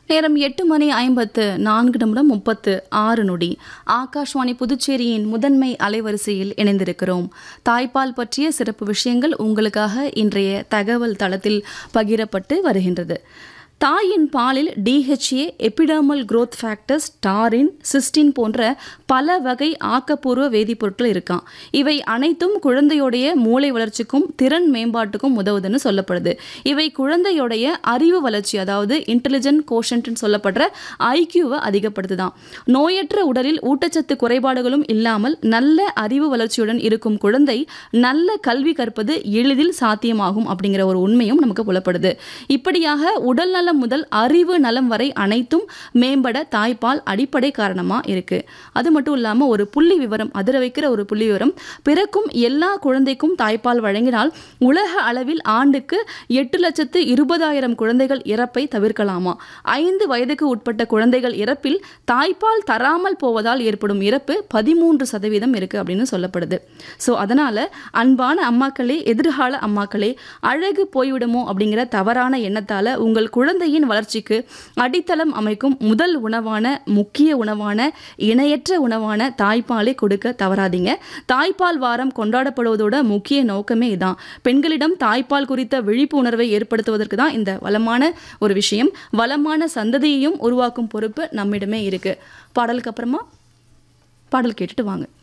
நேரம் எட்டு மணி ஐம்பத்து நான்கு நிமிடம் முப்பத்து ஆறு நொடி ஆகாஷ்வாணி புதுச்சேரியின் முதன்மை அலைவரிசையில் இணைந்திருக்கிறோம் தாய்ப்பால் பற்றிய சிறப்பு விஷயங்கள் உங்களுக்காக இன்றைய தகவல் தளத்தில் பகிரப்பட்டு வருகின்றது தாயின் பாலில் DHA epidermal growth factors taurine cystine போன்ற பல வகை ஆக்கப்பூர்வ வேதிப்பொருட்கள் இருக்காம் இவை அனைத்தும் குழந்தையுடைய மூளை வளர்ச்சிக்கும் திறன் மேம்பாட்டுக்கும் உதவுதுன்னு சொல்லப்படுது இவை குழந்தையுடைய அறிவு வளர்ச்சி அதாவது இன்டெலிஜென்ட் கோஷன்ட்னு சொல்லப்படுற ஐக்கியூவை அதிகப்படுத்துதான் நோயற்ற உடலில் ஊட்டச்சத்து குறைபாடுகளும் இல்லாமல் நல்ல அறிவு வளர்ச்சியுடன் இருக்கும் குழந்தை நல்ல கல்வி கற்பது எளிதில் சாத்தியமாகும் அப்படிங்கிற ஒரு உண்மையும் நமக்கு புலப்படுது இப்படியாக உடல் நலம் முதல் அறிவு நலம் வரை அனைத்தும் மேம்பட தாய்ப்பால் அடிப்படை காரணமா இருக்கு அது மட்டும் இல்லாம ஒரு புள்ளி விவரம் அதிர வைக்கிற ஒரு புள்ளி விவரம் பிறக்கும் எல்லா குழந்தைக்கும் தாய்ப்பால் வழங்கினால் உலக அளவில் ஆண்டுக்கு எட்டு லட்சத்து இருபதாயிரம் குழந்தைகள் இறப்பை தவிர்க்கலாமா ஐந்து வயதுக்கு உட்பட்ட குழந்தைகள் இறப்பில் தாய்ப்பால் தராமல் போவதால் ஏற்படும் இறப்பு பதிமூன்று சதவீதம் இருக்கு அப்படின்னு சொல்லப்படுது ஸோ அதனால அன்பான அம்மாக்களே எதிர்கால அம்மாக்களே அழகு போய்விடுமோ அப்படிங்கிற தவறான எண்ணத்தால உங்கள் குழந்தையின் வளர்ச்சிக்கு அடித்தளம் அமைக்கும் முதல் உணவான முக்கிய உணவான இணையற்ற உணவான தாய்ப்பாலை கொடுக்க தவறாதீங்க தாய்ப்பால் வாரம் கொண்டாடப்படுவதோட முக்கிய நோக்கமே இதான் பெண்களிடம் தாய்ப்பால் குறித்த விழிப்புணர்வை ஏற்படுத்துவதற்கு தான் இந்த வளமான ஒரு விஷயம் வளமான சந்ததியையும் உருவாக்கும் பொறுப்பு நம்மிடமே இருக்கு பாடலுக்கு அப்புறமா பாடல் கேட்டுட்டு வாங்க